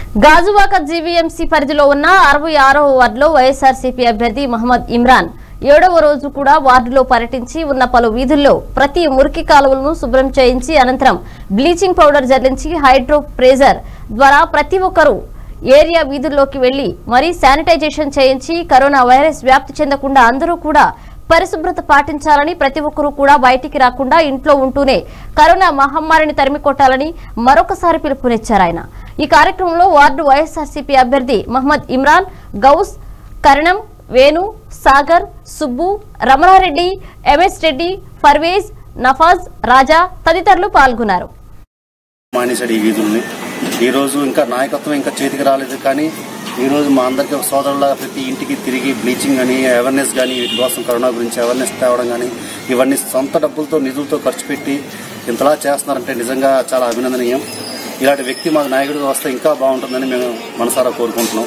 Gajuwaka GVMC పరిధిలో ఉన్న అరవై ఆరవ వార్డులో వైఎస్ఆర్సీపీ అభ్యర్థి మహమ్మద్ ఇమ్రాన్ ఏడవ రోజు కూడా వార్డులో పర్యటించి ఉన్న పలు వీధుల్లో ప్రతి మురికి కాలువలను శుభ్రం చేయించి అనంతరం బ్లీచింగ్ పౌడర్ జల్లించి హైడ్రో ప్రేజర్ ద్వారా ప్రతి ఒక్కరూ ఏరియా వీధుల్లోకి వెళ్లి మరీ శానిటైజేషన్ చేయించి కరోనా వైరస్ వ్యాప్తి చెందకుండా అందరూ కూడా పరిశుభ్రత పాటించాలని ప్రతి ఒక్కరూ కూడా బయటికి రాకుండా ఇంట్లో ఉంటూనే కరోనా మహమ్మారిని తరిమి కొట్టాలని మరొకసారి పిలుపునిచ్చారు ఆయన ఈ కార్యక్రమంలో వార్డు వైఎస్ఆర్సీపీ అభ్యర్థి మహమ్మద్ ఇమ్రాన్ గౌస్ కరణం వేణు సాగర్ సుబ్బు రమణారెడ్డి ఎంఎస్ రెడ్డి పర్వేజ్ నఫాజ్ రాజా తదితరులు పాల్గొన్నారు మానేశాడు ఈ వీధుల్ని ఈ రోజు ఇంకా నాయకత్వం ఇంకా చేతికి రాలేదు కానీ ఈ రోజు మా అందరికీ ఒక సోదరులా ప్రతి ఇంటికి తిరిగి బ్లీచింగ్ కానీ అవేర్నెస్ కానీ వీటి కోసం కరోనా గురించి అవేర్నెస్ తేవడం కానీ ఇవన్నీ సొంత డబ్బులతో నిధులతో ఖర్చు పెట్టి ఇంతలా చేస్తున్నారంటే నిజంగా చాలా అభినందనీయం ఇలాంటి వ్యక్తి మాకు నాయకుడిగా వస్తే ఇంకా బాగుంటుందని మేము మనసారా కోరుకుంటున్నాం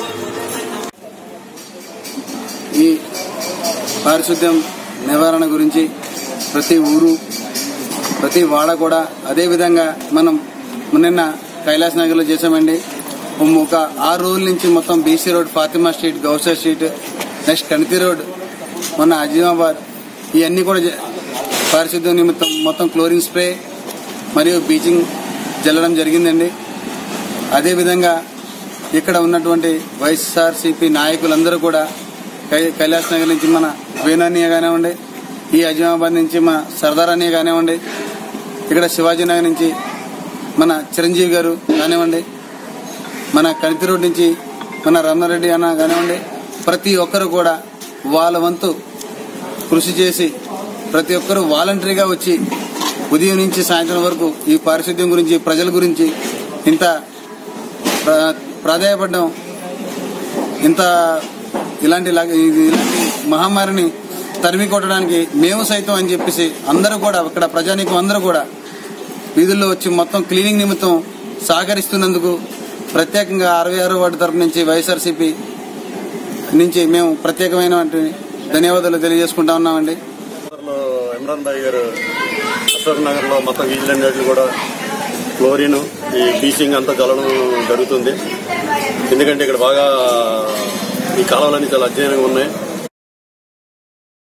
ఈ పారిశుద్ధ్యం నివారణ గురించి ప్రతి ఊరు ప్రతి వాడ కూడా అదే విధంగా మనం నిన్న కైలాస్ నగర్లో చేసామండి ఒక ఆరు రోజుల నుంచి మొత్తం BC road Fatima street Gousar street next Kaniti road మొన్న అజీమాబాద్ ఇవన్నీ కూడా జ- పారిశుద్ధ్యం నిమిత్తం మొత్తం క్లోరిన్ స్ప్రే మరియు బీచింగ్ జల్లడం జరిగిందండి అదేవిధంగా ఇక్కడ ఉన్నటువంటి వైఎస్ఆర్సీపీ నాయకులందరూ కూడా కై- కైలాస్ నగర్ నుంచి మన వేణాన్నయ్య కానివ్వండి ఈ అజీమాబాద్ నుంచి మన సర్దార్ అన్నయ్య కానివ్వండి ఇక్కడ శివాజీ నగర్ నుంచి మన చిరంజీవి గారు కానివ్వండి మన కణితి రోడ్ నుంచి మన రమణారెడ్డి అన్న కానివ్వండి ప్రతి ఒక్కరు కూడా వాళ్ళ వంతు కృషి చేసి ప్రతి ఒక్కరు వాలంటరీగా వచ్చి ఉదయం నుంచి సాయంత్రం వరకు ఈ పారిశుద్ధ్యం గురించి ప్రజల గురించి ఇంత ప్రా- ప్రాధాయపడడం ఇంత ఇలాంటి లాగ- ఇది- ఇలాంటి మహమ్మారిని తరిమి కొట్టడానికి మేము సైతం అని చెప్పేసి అందరూ కూడా ఇక్కడ ప్రజానీకం అందరూ కూడా వీధుల్లో వచ్చి మొత్తం క్లీనింగ్ నిమిత్తం సహకరిస్తున్నందుకు ప్రత్యేకంగా అరవై ఆరో వార్డు తరపు నుంచి వైఎస్ఆర్సీపీ నుంచి మేము ప్రత్యేకమైన ధన్యవాదాలు తెలియజేసుకుంటా ఉన్నామండి నగర్లో ఇమ్రాన్ భాయ్ గారు అశోక్ నగర్ లో మొత్తం వీధులన్నిటి కూడా క్లోరిన్ ఈ బీచింగ్ అంతా చల్లడం జరుగుతుంది ఎందుకంటే ఇక్కడ బాగా ఈ కాలువలన్నీ చాలా అధ్యయనంగా ఉన్నాయి